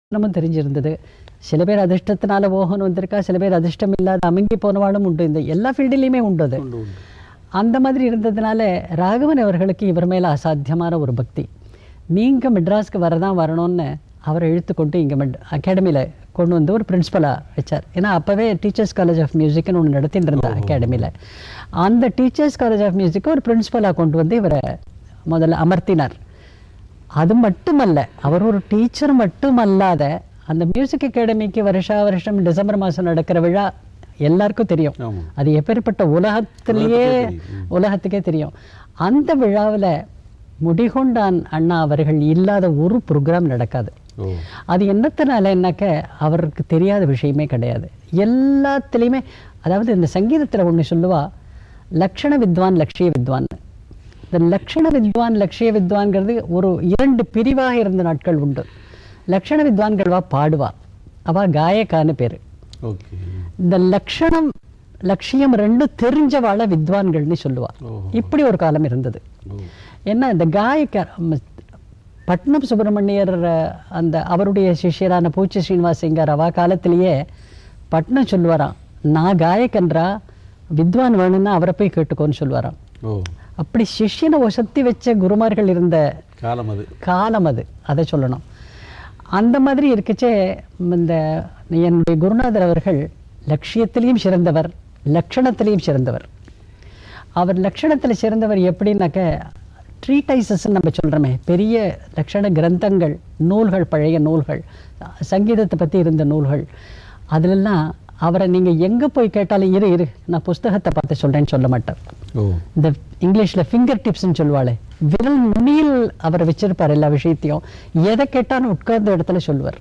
நமக்கு தெரிஞ்சிருந்தது சில பேர் அதிர்ஷ்டத்தினால ஓஹன் வந்திருக்கா சில பேர் அதிர்ஷ்டம் இல்லாத அமுங்கி போனவாளும் உண்டு இந்த எல்லா ஃபீல்டுலேயுமே உண்டு அது உண்டு உண்டு அந்த மாதிரி இருந்ததுனால ராகவன் அவர்களுக்கு இவர் மேலே அசாத்தியமான ஒரு பக்தி நீங்கள் மெட்ராஸ்க்கு வரதான் வரணும்னு அவரை இழுத்து கொண்டு இங்கே மெட் அகாடமியில் கொண்டு வந்து ஒரு பிரின்ஸிபலாக வச்சார் ஏன்னா அப்போவே டீச்சர்ஸ் காலேஜ் ஆஃப் மியூசிக்னு ஒன்று நடத்திட்டு இருந்தா அகாடமியில் அந்த டீச்சர்ஸ் காலேஜ் ஆஃப் மியூசிக்கை ஒரு பிரின்ஸிபலாக கொண்டு வந்து இவரை முதல்ல அமர்த்தினார் அது மட்டுமல்ல அவர் ஒரு டீச்சர் மட்டுமல்லாத அந்த மியூசிக் அகாடமிக்கு வருஷா வருஷம் டிசம்பர் மாதம் நடக்கிற விழா எல்லாருக்கும் தெரியும் ஆமாம் அது எப்பேற்பட்ட உலகத்திலேயே உலகத்துக்கே தெரியும் அந்த விழாவில் முடிகொண்டான் அண்ணா அவர்கள் இல்லாத ஒரு ப்ரோக்ராம் நடக்காது ஓ அது என்னத்தினால என்னக்க அவருக்கு தெரியாத விஷயமே கிடையாது எல்லாத்துலேயுமே அதாவது இந்த சங்கீதத்தில் ஒன்று சொல்லுவா லக்ஷண வித்வான் லக்ஷிய வித்வான் இந்த லக்ஷண வித்வான் லக்ஷிய வித்வான்கிறது ஒரு இரண்டு பிரிவாக இருந்த நாட்கள் உண்டு லக்ஷண வித்வான்கள்வா பாடுவா அவ காயக்கான்னு பேர் ஓகே இந்த லக்ஷணம் லட்சியம் ரெண்டும் தெரிஞ்சவாள வித்வான்கள்னு சொல்லுவா ஓ இப்படி ஒரு காலம் இருந்தது ஓ என்ன இந்த காயக்க ம், பட்னம் சுப்பிரமணியர் அஹ், அந்த அவருடைய சிஷ்யரான பூச்சி ஸ்ரீனிவாசிங்கர் அவா காலத்திலேயே பட்னம் சொல்லுவாராம் நான் காயக்கன்றா வித்வான் வேணும்னா அவரை போய் கேட்டுக்கோன்னு சொல்லுவாராம் ஓ அப்படி சிஷ்யனை ஒசத்தி வச்ச குருமார்கள் இருந்த காலம் அது காலம் அது அதை சொல்லணும் அந்த மாதிரி இருக்கச்சே இந்த என்னுடைய குருநாதர் அவர்கள் லட்சியத்திலையும் சிறந்தவர் லட்சணத்திலையும் சிறந்தவர் அவர் லட்சணத்தில் சிறந்தவர் எப்படின்னாக்க ட்ரீடைசஸ்ன்னு நம்ம சொல்கிறோமே பெரிய லட்சண கிரந்தங்கள் நூல்கள் பழைய நூல்கள் சங்கீதத்தை பற்றி இருந்த நூல்கள் அதிலெல்லாம் அவரை நீங்கள் எங்கே போய் கேட்டாலும் இரு இரு நான் புஸ்தகத்தை பார்த்து சொல்கிறேன்னு சொல்ல மாட்டார் ஓ இந்த இங்கிலீஷ்ல ஃபிங்கர் டிப்ஸ்னு சொல்லுவாளே விரல் நுனியில் அவர் வச்சிருப்பார் எல்லா விஷயத்தையும் எதை கேட்டாலும் உட்கார்ந்த இடத்துல சொல்லுவார்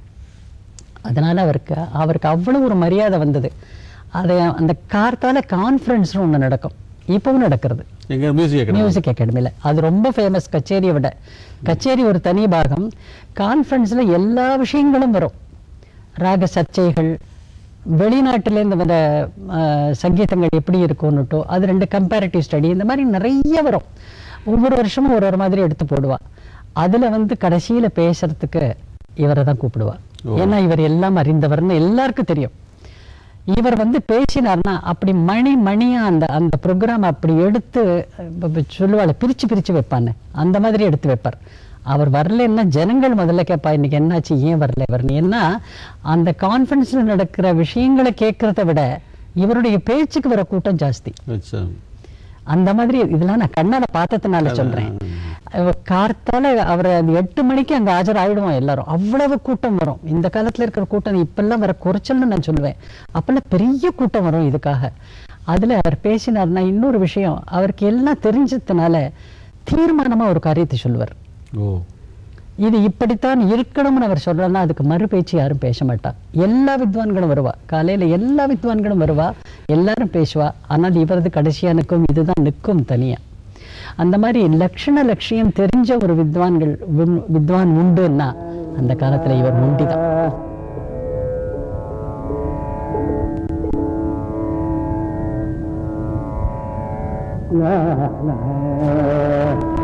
அதனால அவருக்கு அவருக்கு அவ்வளவு ஒரு மரியாதை வந்தது அதை அந்த கார்த்தால கான்ஃபரன்ஸ்னு ஒன்று நடக்கும் இப்பவும் நடக்கிறது எங்க மியூசிக் அகாடமி மியூசிக் அகாடமியில் அது ரொம்ப ஃபேமஸ் கச்சேரியை விட கச்சேரி ஒரு தனி பாகம் கான்ஃபரன்ஸில் எல்லா விஷயங்களும் வரும் ராக சர்ச்சைகள் வெளிநாட்டிலேருந்து வந்த அஹ், சங்கீதங்கள் எப்படி இருக்கும்னுட்டோ அது ரெண்டு கம்பேரிட்டிவ் ஸ்டடி இந்த மாதிரி நிறைய வரும் ஒவ்வொரு வருஷமும் ஒரு ஒரு மாதிரி எடுத்து போடுவா அதில் வந்து கடைசியில் பேசுறதுக்கு இவரை தான் கூப்பிடுவா ஏன்னா இவர் எல்லாம் அறிந்தவர்னு எல்லாருக்கும் தெரியும் இவர் வந்து பேசினார்னா அப்படி மணி மணியா அந்த அந்த ப்ரோக்ராம் அப்படி எடுத்து சொல்லுவாள் பிரிச்சு பிரிச்சு வைப்பான்னு அந்த மாதிரி எடுத்து வைப்பார் அவர் வரலன்னா ஜனங்கள் முதல்ல கேட்பா இன்னைக்கு என்னாச்சு ஏன் வரல இவர் ஏன்னா அந்த கான்ஃபரன்ஸ்ல நடக்கிற விஷயங்களை கேட்கறத விட இவருடைய பேச்சுக்கு வர கூட்டம் ஜாஸ்தி அச்சா அந்த மாதிரி இதெல்லாம் நான் கண்ணால பார்த்ததுனால சொல்றேன் அவ- கார்த்தால அவர் அந்த எட்டு மணிக்கு அங்க ஆஜர் ஆயிடுவோம் எல்லாரும் அவ்வளவு கூட்டம் வரும் இந்த காலத்துல இருக்கிற கூட்டம் இப்பெல்லாம் வர குறைச்சல்னு நான் சொல்லுவேன் அப்பெல்லாம் பெரிய கூட்டம் வரும் இதுக்காக அதுல அவர் பேசினார்னா இன்னொரு விஷயம் அவருக்கு எல்லாம் தெரிஞ்சதுனால தீர்மானமா ஒரு காரியத்தை சொல்லுவார் ஓ இது இப்படித்தான் இருக்கணும்னு அவர் சொல்றாருன்னா அதுக்கு மறு பேச்சு யாரும் பேச மாட்டா எல்லா வித்வான்களும் வருவா காலையில எல்லா வித்வான்களும் வருவா எல்லாரும் பேசுவா ஆனால் இவரது கடைசியா நிற்கும் இதுதான் நிற்கும் தனியா அந்த மாதிரி லட்சண லட்சியம் தெரிஞ்ச ஒரு வித்வான்கள் விண்- வித்வான் உண்டுன்னா அந்த காலத்துல இவர் உண்டிதான் la la